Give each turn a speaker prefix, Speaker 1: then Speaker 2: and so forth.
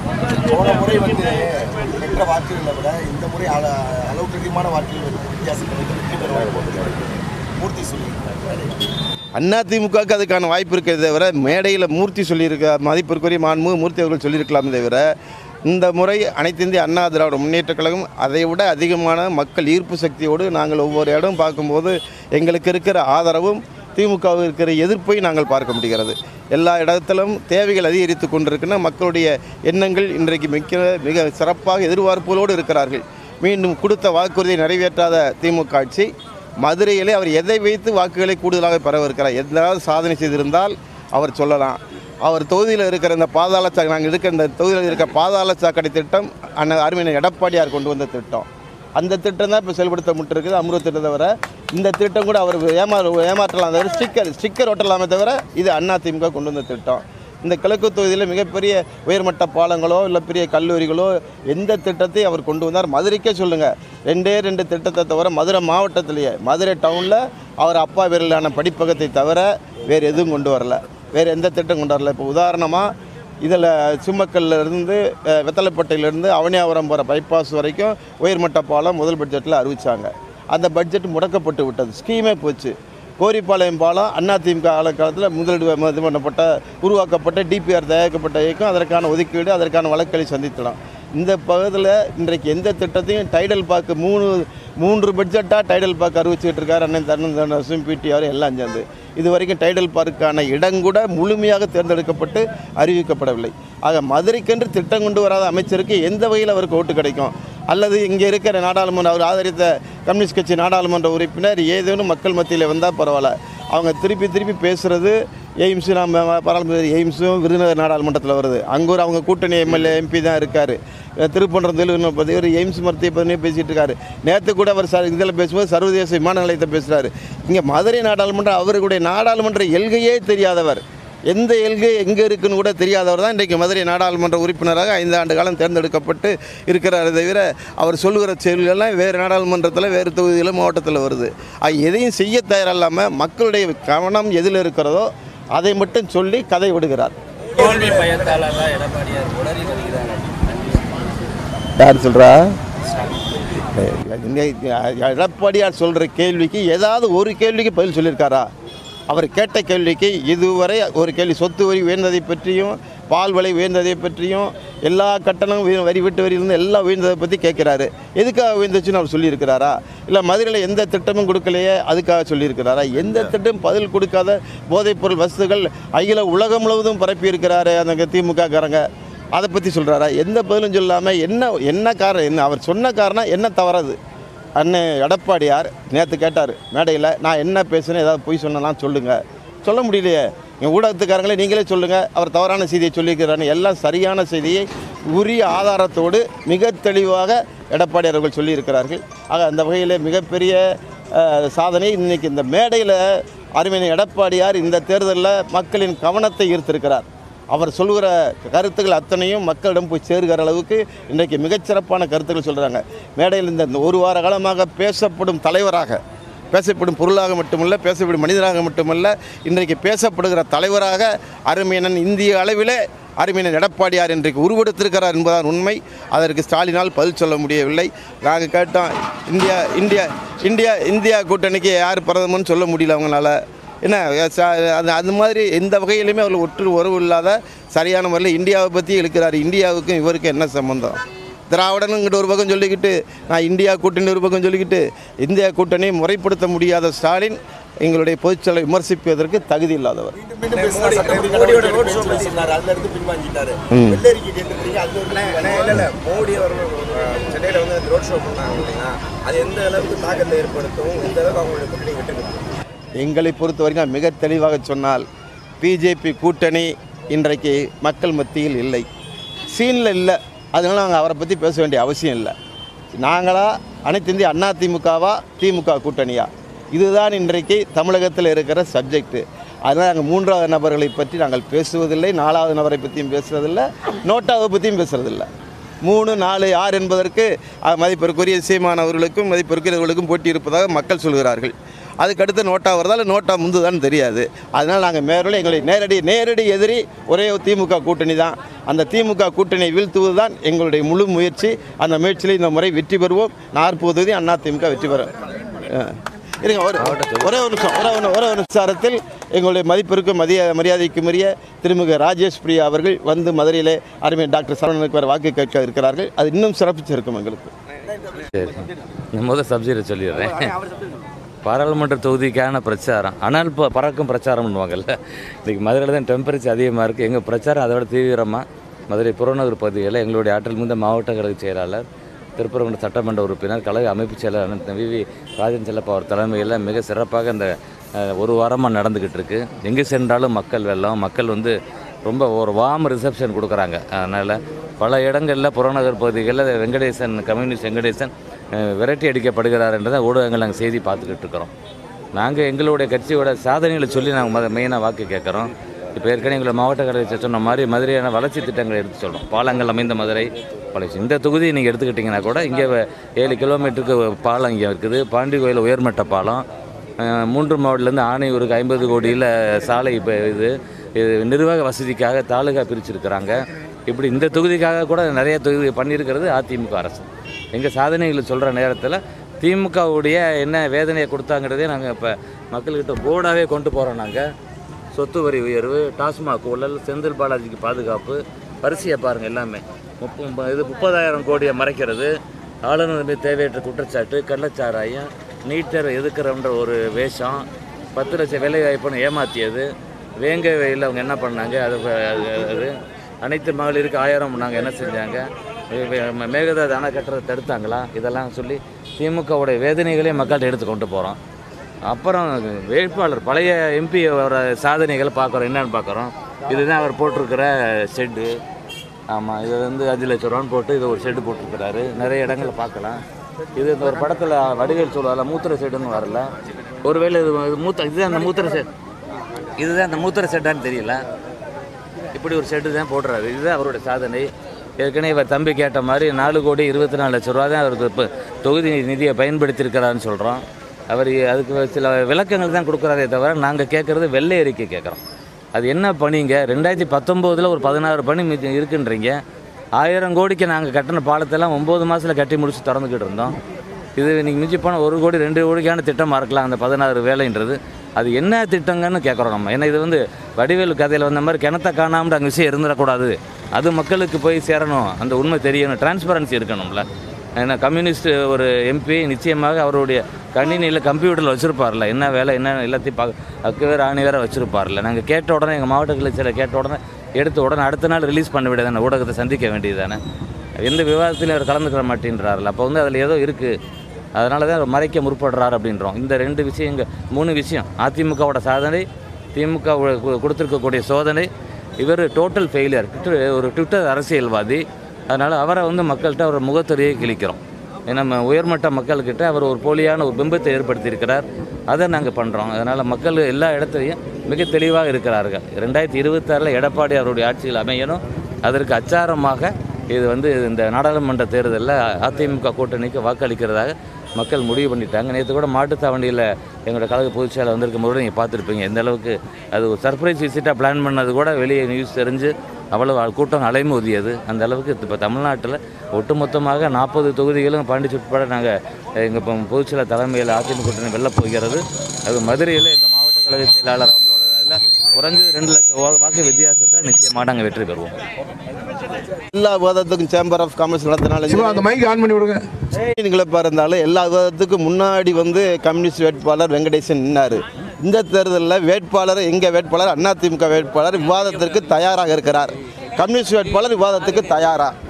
Speaker 1: போன முறை வந்து பெற்ற வாக்குகளை விட இந்த முறை அள அளவுக்கு அதிகமான வாக்குகள் வித்தியாசம் வெற்றி பெறுவாங்க மூர்த்தி சொல்லியிருக்காரு
Speaker 2: அதிமுகவுக்கு அதுக்கான வாய்ப்பு இருக்கிறத தவிர மேடையில் மூர்த்தி சொல்லியிருக்க மதிப்பிற்குரிய மாண்பு மூர்த்தி அவர்கள் சொல்லியிருக்கலாமே தவிர இந்த முறை அனைத்து இந்திய அண்ணா திராவிட முன்னேற்ற கழகம் அதை விட அதிகமான மக்கள் ஈர்ப்பு சக்தியோடு நாங்கள் ஒவ்வொரு இடம் பார்க்கும்போது எங்களுக்கு இருக்கிற ஆதரவும் திமுகவுக்கு இருக்கிற எதிர்ப்பை நாங்கள் பார்க்க முடிகிறது எல்லா இடத்திலும் தேவைகள் அதிகரித்து கொண்டிருக்கின்ற மக்களுடைய எண்ணங்கள் இன்றைக்கு மிக்க மிக சிறப்பாக எதிர்பார்ப்புகளோடு இருக்கிறார்கள் மீண்டும் கொடுத்த வாக்குறுதியை நிறைவேற்றாத திமுக ஆட்சி மதுரையிலே அவர் எதை வைத்து வாக்குகளை கூடுதலாக பெறவிருக்கிறார் எதாவது சாதனை செய்திருந்தால் அவர் சொல்லலாம் அவர் தொகுதியில் இருக்கிற இந்த பாதாள சாக்கடை நாங்கள் இருக்கிற இந்த தொகுதியில் இருக்கிற பாதாள சாக்கடை திட்டம் அண்ணன் அருமையான எடப்பாடியார் கொண்டு வந்த திட்டம் அந்த திட்டம் தான் இப்போ செயல்படுத்த முட்டிருக்குது அம்ருத் திட்டத்தை தவிர இந்த திட்டம் கூட அவர் ஏமா ஏமாற்றலாம் தவிர ஸ்டிக்கர் ஸ்டிக்கர் ஒட்டலாமே தவிர இது அதிமுக கொண்டு வந்த திட்டம் இந்த கிழக்கு தொகுதியில் மிகப்பெரிய உயர்மட்ட பாலங்களோ இல்லை பெரிய கல்லூரிகளோ எந்த திட்டத்தையும் அவர் கொண்டு வந்தார் மதுரைக்கே சொல்லுங்கள் ரெண்டே ரெண்டு திட்டத்தை தவிர மதுரை மாவட்டத்திலேயே மதுரை டவுனில் அவர் அப்பா பேரிலான படிப்பகத்தை தவிர வேறு எதுவும் கொண்டு வரல வேறு எந்த திட்டம் கொண்டு வரல இப்போ உதாரணமாக இதில் சிம்மக்கல்ல இருந்து அஹ், வெத்தலைப்பட்டையிலேருந்து அவனியாபுரம் போகிற பைபாஸ் வரைக்கும் உயர்மட்ட பாலம் முதல் பட்ஜெட்டில் அறிவிச்சாங்க அந்த பட்ஜெட் முடக்கப்பட்டு விட்டது ஸ்கீமே போச்சு கோரிப்பாளையம் பாலம் அதிமுக காலகாலத்தில் முதலீடு இது பண்ணப்பட்ட உருவாக்கப்பட்ட டிபிஆர் தயாரிக்கப்பட்ட இயக்கம் அதற்கான ஒதுக்கீடு அதற்கான வழக்கலை சந்தித்தலாம் இந்த பகுதியில் இன்றைக்கு எந்த திட்டத்தையும் டைடல் பார்க்கு மூணு மூன்று பட்ஜெட்டாக டைடல் பார்க் அறிவிச்சுட்டு இருக்காரு அண்ணன் தருண் பிடிஆர் எல்லாம் சேர்ந்து இது வரைக்கும் டைடல் பார்க்கான இடம் கூட முழுமையாக தேர்ந்தெடுக்கப்பட்டு அறிவிக்கப்படவில்லை ஆக மதுரைக்கென்று திட்டம் கொண்டு வராத அமைச்சருக்கு எந்த வகையில் அவருக்கு ஓட்டு கிடைக்கும் அல்லது இங்கே இருக்கிற நாடாளுமன்ற அவர் ஆதரித்த கம்யூனிஸ்ட் கட்சி நாடாளுமன்ற உறுப்பினர் ஏதேனும் மக்கள் மத்தியில் வந்தால் பரவாயில்ல அவங்க திருப்பி திருப்பி பேசுகிறது எய்ம்ஸு நம்ம பாராளுமன்ற எய்ம்ஸும் விருதுநகர் நாடாளுமன்றத்தில் வருது அங்கே ஒரு அவங்க கூட்டணி எம்எல்ஏ எம்பி தான் இருக்கார் திருப்பன்றத்தில் இவர் எய்ம்ஸ் மருத்துவ பற்றி பேசிகிட்டு இருக்காரு நேற்று கூட அவர் சார் இதில் பேசும்போது சர்வதேச விமான நிலையத்தை பேசுகிறாரு இங்கே மதுரை நாடாளுமன்றம் அவர்களுடைய நாடாளுமன்ற எல்கையே தெரியாதவர் எந்த எல்கை எங்கே இருக்குன்னு கூட தெரியாதவர் தான் இன்றைக்கு மதுரை நாடாளுமன்ற உறுப்பினராக ஐந்து ஆண்டு காலம் தேர்ந்தெடுக்கப்பட்டு இருக்கிறாரே தவிர அவர் சொல்லுகிற செயல்களெல்லாம் வேறு நாடாளுமன்றத்தில் வேறு தொகுதியில் மாவட்டத்தில் வருது அது எதையும் செய்ய தயாரில்லாமல் மக்களுடைய கவனம் எதில் இருக்கிறதோ அதை மட்டும் சொல்லி கதை விடுகிறார்
Speaker 3: தோல்வி பயத்தாளர் எடப்பாடியார் உளறி வருகிறார்
Speaker 2: யார் சொல்கிறா எடப்பாடியார் சொல்கிற கேள்விக்கு ஏதாவது ஒரு கேள்விக்கு பதில் சொல்லியிருக்காரா அவர் கேட்ட கேள்விக்கு இதுவரை ஒரு கேள்வி சொத்து வரி உயர்ந்ததை பற்றியும் பால் விலை உயர்ந்ததை பற்றியும் எல்லா கட்டணம் உயர் வரி விட்டு வரியிலிருந்து எல்லாம் உயர்ந்ததை பற்றி கேட்குறாரு எதுக்காக உயர்ந்துச்சுன்னு அவர் சொல்லியிருக்கிறாரா இல்லை மதுரையில் எந்த திட்டமும் கொடுக்கலையே அதுக்காக சொல்லியிருக்கிறாரா எந்த திட்டம் பதில் கொடுக்காத போதைப்பொருள் வசதிகள் அகில உலகம் முழுவதும் பரப்பி இருக்கிறாரு அந்த திமுக காரங்க அதை பற்றி சொல்கிறாரா எந்த பதிலும் சொல்லாமல் என்ன என்ன காரணம் என்ன அவர் சொன்ன காரணம் என்ன தவறது அண்ணன் எடப்பாடியார் நேற்று கேட்டார் மேடையில் நான் என்ன பேசுனேன் ஏதாவது பொய் சொன்னலாம் சொல்லுங்கள் சொல்ல முடியலையே எங்கள் ஊடகத்துக்காரங்களே நீங்களே சொல்லுங்கள் அவர் தவறான செய்தியை சொல்லியிருக்கிறாரு எல்லாம் சரியான செய்தியை உரிய ஆதாரத்தோடு மிக தெளிவாக எடப்பாடியார் அவர்கள் சொல்லியிருக்கிறார்கள் ஆக அந்த வகையில் மிகப்பெரிய அஹ், சாதனை இன்னைக்கு இந்த மேடையில் அருமையான எடப்பாடியார் இந்த தேர்தலில் மக்களின் கவனத்தை ஈர்த்திருக்கிறார் அவர் சொல்கிற கருத்துக்கள் அத்தனையும் மக்களிடம் போய் சேருகிற அளவுக்கு இன்றைக்கு மிகச்சிறப்பான கருத்துக்கள் சொல்கிறாங்க மேடையில் இந்த இந்த ஒரு வார காலமாக பேசப்படும் தலைவராக பேசப்படும் பொருளாக மட்டுமல்ல பேசப்படும் மனிதராக மட்டுமல்ல இன்றைக்கு பேசப்படுகிற தலைவராக அருமையனன் இந்திய அளவிலே அருமையனன் எடப்பாடியார் இன்றைக்கு உருவெடுத்திருக்கிறார் என்பதுதான் உண்மை அதற்கு ஸ்டாலினால் பதில் சொல்ல முடியவில்லை நாங்கள் கேட்டோம் இந்தியா இந்தியா இந்தியா இந்தியா கூட்டணிக்கு யார் பிரதமர்னு சொல்ல முடியல அவங்களால என்ன ச- அது அது மாதிரி எந்த வகையிலுமே அவர் ஒற்று உறவு இல்லாத சரியான முறையில் இந்தியாவை பற்றி இழுக்கிறார் இந்தியாவுக்கும் இவருக்கும் என்ன சம்பந்தம் திராவிடன் இங்கிட்ட ஒரு பக்கம் சொல்லிக்கிட்டு நான் இந்தியா கூட்டணி ஒரு பக்கம் சொல்லிக்கிட்டு இந்தியா கூட்டணியை முறைப்படுத்த முடியாத ஸ்டாலின் எங்களுடைய பொதுச்செயலை விமர்சிப்பதற்கு தகுதி இல்லாதவர்
Speaker 1: மீண்டும் மீண்டும் பேசினார் சட்டமன்ற மோடியோட ரோட் ஷோ பேசினார் அதுல இருந்து பின்வாங்கிட்டாரு வெள்ளரிக்கை கேட்டிருக்கீங்க அது ஒரு
Speaker 4: அண்ணே, இல்ல இல்ல மோடி அவர்கள் அஹ், சென்னையில வந்து ரோட் ஷோ பண்ணாங்க இல்லைங்களா அது எந்த அளவுக்கு தாக்கத்தை ஏற்படுத்தும் எந்த அளவுக்கு அவங்களுடைய கூட்டணி வெற்றி பெறும்
Speaker 2: எங்களை பொறுத்த வரைக்கும் மிக தெளிவாக சொன்னால் பிஜேபி கூட்டணி இன்றைக்கு மக்கள் மத்தியில் இல்லை சீனில் இல்லை அதனால நாங்கள் அவரை பற்றி பேச வேண்டிய அவசியம் இல்லை நாங்களா அனைத்து இந்திய அண்ணா திமுகவா திமுக கூட்டணியா இதுதான் இன்றைக்கு தமிழகத்தில் இருக்கிற சப்ஜெக்ட்டு அதனால் நாங்கள் மூன்றாவது நபர்களை பற்றி நாங்கள் பேசுவதில்லை நாலாவது நபரை பற்றியும் பேசுவதில்லை நோட்டாவை பற்றியும் பேசுறதில்லை மூணு நாலு ஆறு என்பதற்கு அஹ், மதிப்பிற்குரிய சீமான் அவர்களுக்கும் மதிப்பிற்குரியவர்களுக்கும் போட்டி இருப்பதாக மக்கள் சொல்கிறார்கள் அதுக்கடுத்து நோட்டா வருதா இல்லை நோட்டா முந்துதான்னு தெரியாது அதனால் நாங்கள் மேலும் எங்களுடைய நேரடி நேரடி எதிரி ஒரே ஒரு திமுக கூட்டணி தான் அந்த திமுக கூட்டணியை வீழ்த்துவது தான் எங்களுடைய முழு முயற்சி அந்த முயற்சியில் இந்த முறை வெற்றி பெறுவோம் நாற்பது தொகுதி அண்ணா திமுக வெற்றி பெறும் அஹ். இருங்க ஒரு ஒரே ஒரு நிமிஷம் ஒரே ஒரு ஒரே ஒரு நிமிஷத்தில் எங்களுடைய மதிப்பிற்கு மதிய மரியாதைக்குரிய திருமிகு ராஜேஷ் பிரியா அவர்கள் வந்து மதுரையிலே அருமை டாக்டர் சரவணனுக்கு வர வாக்கு கேட்க இருக்கிறார்கள் அது இன்னும் சிறப்பிச்சிருக்கும் எங்களுக்கு
Speaker 5: சரி நான் முதல் சப்ஜெக்டை சொல்லிடுறேன் பாராளுமன்ற தொகுதிக்கான பிரச்சாரம் ஆனால் இப்போ பறக்கும் பிரச்சாரம் பண்ணுவாங்கல்ல இன்றைக்கி மதுரையில் தான் டெம்பரேச்சர் அதிகமாக இருக்குது எங்கள் பிரச்சாரம் அதை விட தீவிரமாக மதுரை புறநகர் பகுதிகளில் எங்களுடைய ஆற்றல் மிகுந்த மாவட்ட கழக செயலாளர் திருப்பரங்குன்ற சட்டமன்ற உறுப்பினர் கழக அமைப்பு செயலாளர் அண்ணன் வி வி ராஜன் செல்லப்பா அவர் தலைமையில் மிக சிறப்பாக இந்த அஹ், ஒரு வாரமாக நடந்துக்கிட்டு இருக்கு எங்கே சென்றாலும் மக்கள் வெள்ளம் மக்கள் வந்து ரொம்ப ஒரு வார்ம் ரிசப்ஷன் கொடுக்குறாங்க அதனால் பல இடங்களில் புறநகர் பகுதிகளில் வெங்கடேசன் கம்யூனிஸ்ட் வெங்கடேசன் அஹ், விரட்டி அடிக்கப்படுகிறார் என்றதை ஊடகங்கள் நாங்கள் செய்தி பார்த்துக்கிட்டு இருக்கிறோம் நாங்கள் எங்களுடைய கட்சியோட சாதனைகளை சொல்லி நாங்கள் மத மெயினாக வாக்கு கேட்குறோம் இப்போ ஏற்கனவே எங்களை மாவட்ட கழகத்தை சொன்ன மாதிரி மதுரையான வளர்ச்சி திட்டங்களை எடுத்து சொல்கிறோம் பாலங்கள் அமைந்த மதுரை வளர்ச்சி இந்த தொகுதியை நீங்கள் எடுத்துக்கிட்டிங்கன்னா கூட இங்கே ஏழு கிலோமீட்டருக்கு பாலம் இங்கே இருக்குது பாண்டி கோயில் உயர்மட்ட பாலம் அஹ், மூன்று மாவட்டத்துலேருந்து ஆணையூருக்கு ஐம்பது கோடியில் சாலை இப்போ இது இது நிர்வாக வசதிக்காக தாலுகா பிரிச்சிருக்கிறாங்க இப்படி இந்த தொகுதிக்காக கூட நிறைய தொகுதி பண்ணியிருக்கிறது அதிமுக அரசு எங்கள் சாதனைகளை சொல்கிற நேரத்தில் திமுகவுடைய என்ன வேதனையை கொடுத்தாங்கிறதே நாங்கள் இப்போ மக்கள்கிட்ட போர்டாகவே கொண்டு போகிறோம் நாங்கள் சொத்து வரி உயர்வு டாஸ்மாக் ஊழல் செந்தில் பாலாஜிக்கு பாதுகாப்பு வரிசையை பாருங்கள் எல்லாமே முப்ப இது முப்பதாயிரம் கோடியை மறைக்கிறது ஆளுநர் மீது தேவையற்ற குற்றச்சாட்டு கள்ளச்சாராயம் நீட்டர் எதுக்குறன்ற ஒரு வேஷம் பத்து லட்சம் வேலை வாய்ப்புன்னு ஏமாற்றியது வேங்க வெயில் அவங்க என்ன பண்ணாங்க அது அது- அது அனைத்து மகளிருக்கு ஆயிரம் நாங்கள் என்ன செஞ்சாங்க வே- வே- மேகதாது அணை கட்டுறதை தடுத்தாங்களா இதெல்லாம் சொல்லி திமுகவுடைய வேதனைகளே மக்கள்கிட்ட எடுத்து கொண்டு போகிறோம் அப்புறம் வேட்பாளர் பழைய எம்பி அவர சாதனைகளை பார்க்குறோம் என்னன்னு பார்க்குறோம் இதுதான் அவர் போட்டிருக்கிற ஷெட்டு ஆமாம் இது வந்து அஞ்சு லட்ச ரூபான்னு போட்டு இது ஒரு ஷெட்டு போட்டிருக்கிறாரு நிறைய இடங்களை பார்க்கலாம் இது இந்த ஒரு படத்தில் வடிவேல் சொல்லுவார்ல மூத்திர ஷெட்டுன்னு வரல ஒருவேளை இது இது மூத்த இதுதான் அந்த மூத்திர ஷெட் இதுதான் அந்த மூத்திர ஷெட்டான்னு தெரியல இப்படி ஒரு ஷெட்டு தான் போடுறாரு இதுதான் அவருடைய சாதனை ஏற்கனவே இவர் தம்பி கேட்ட மாதிரி நாலு கோடி இருபத்தி நாலு லட்ச ரூபா தான் அவருக்கு இப்போ தொகுதி நிதியை பயன்படுத்தியிருக்கிறாருன்னு சொல்கிறோம் அவர் அதுக்கு சில விளக்கங்கள் தான் கொடுக்குறாரே தவிர நாங்கள் கேட்குறது வெள்ளை அறிக்கை கேட்குறோம் அது என்ன பணிங்க ரெண்டாயிரத்தி பத்தொம்போதில் ஒரு பதினாறு பணி மிச்சம் இருக்குன்றீங்க ஆயிரம் கோடிக்கு நாங்கள் கட்டின பாலத்தெல்லாம் ஒம்பது மாதத்தில் கட்டி முடிச்சு திறந்துக்கிட்டு இருந்தோம் இது நீங்கள் மிஞ்சி போனால் ஒரு கோடி ரெண்டு கோடிக்கான திட்டமாக இருக்கலாம் அந்த பதினாறு வேலைன்றது அது என்ன திட்டங்கன்னு கேட்குறோம் நம்ம ஏன்னா இது வந்து வடிவேலு கதையில் வந்த மாதிரி கிணத்த காணாமல் அங்கே விஷயம் இருந்துடக்கூடாது அது மக்களுக்கு போய் சேரணும் அந்த உண்மை தெரியணும் டிரான்ஸ்பரன்சி இருக்கணும்ல ஏன்னா கம்யூனிஸ்ட் ஒரு எம்பி நிச்சயமாக அவருடைய கணினியில் கம்ப்யூட்டரில் வச்சுருப்பார்ல என்ன வேலை என்ன எல்லாத்தையும் பார்க்க அக்கு வேறு ஆணி வேறு வச்சுருப்பார்ல நாங்கள் கேட்ட உடனே எங்கள் மாவட்ட கிளர்ச்சியில் கேட்ட உடனே எடுத்த உடனே அடுத்த நாள் ரிலீஸ் பண்ண விட ஊடகத்தை சந்திக்க வேண்டியது தானே எந்த விவாதத்திலையும் அவர் கலந்துக்கிற மாட்டேன்றாருல அப்போ வந்து அதில் ஏதோ இருக்குது அதனால தான் அவர் மறைக்க முற்படுறார் அப்படின்றோம் இந்த ரெண்டு விஷயங்க மூணு விஷயம் அதிமுகவோட சாதனை திமுக வு- கு- கொடுத்திருக்கக்கூடிய சோதனை இவர் டோட்டல் ஃபெயிலியர் ஒரு ட்விட்டர் அரசியல்வாதி அதனால் அவரை வந்து மக்கள்கிட்ட அவர் முகத்துறையை கிழிக்கிறோம் ஏன்னா நம்ம உயர்மட்ட மக்கள்கிட்ட அவர் ஒரு போலியான ஒரு பிம்பத்தை ஏற்படுத்தியிருக்கிறார் அதை நாங்கள் பண்ணுறோம் அதனால் மக்கள் எல்லா இடத்துலையும் மிக தெளிவாக இருக்கிறார்கள் ரெண்டாயிரத்தி இருபத்தாறில் எடப்பாடி அவருடைய ஆட்சியில் அமையணும் அதற்கு அச்சாரமாக இது வந்து இந்த நாடாளுமன்ற தேர்தலில் அதிமுக கூட்டணிக்கு வாக்களிக்கிறதாக மக்கள் முடிவு பண்ணிட்டாங்க நேற்று கூட மாட்டுத்தாவண்டியில் எங்களோட கழக பொதுச்செயலாளர் வந்திருக்கும் போது நீங்கள் பார்த்துருப்பீங்க எந்த அளவுக்கு அது ஒரு சர்ப்ரைஸ் விசிட்டாக பிளான் பண்ணது கூட வெளியே நியூஸ் தெரிஞ்சு அவ்வளவு ஆள் கூட்டம் அலைமோதியது அந்த அளவுக்கு இப்போ தமிழ்நாட்டில் ஒட்டுமொத்தமாக நாற்பது தொகுதிகளும் பாண்டிச்சு உட்பட நாங்கள் எங்கள் இப்போ பொதுச்செயலாளர் தலைமையில் அதிமுக கூட்டணி வெல்ல போகிறது அது மதுரையில் எங்கள் மாவட்ட கழக செயலாளர் அவங்களோட இதில் குறைஞ்சது ரெண்டு லட்சம் வா- வாக்கு வித்தியாசத்தில் நிச்சயமாக நாங்கள் வெற்றி பெறுவோம்
Speaker 2: எல்லா விவாதத்துக்கும் சேம்பர் ஆஃப் காமர்ஸ் நடத்தினாலும்
Speaker 6: சிவா அந்த மைக் ஆன் பண்ணி விடுங்க
Speaker 2: கிளப்பாக இருந்தாலும் எல்லா விவாதத்துக்கும் முன்னாடி வந்து கம்யூனிஸ்ட் வேட்பாளர் வெங்கடேசன் நின்னார் இந்த தேர்தலில் வேட்பாளர் எங்கள் வேட்பாளர் அதிமுக வேட்பாளர் விவாதத்திற்கு தயாராக இருக்கிறார் கம்யூனிஸ்ட் வேட்பாளர் விவாதத்துக்கு தயாரா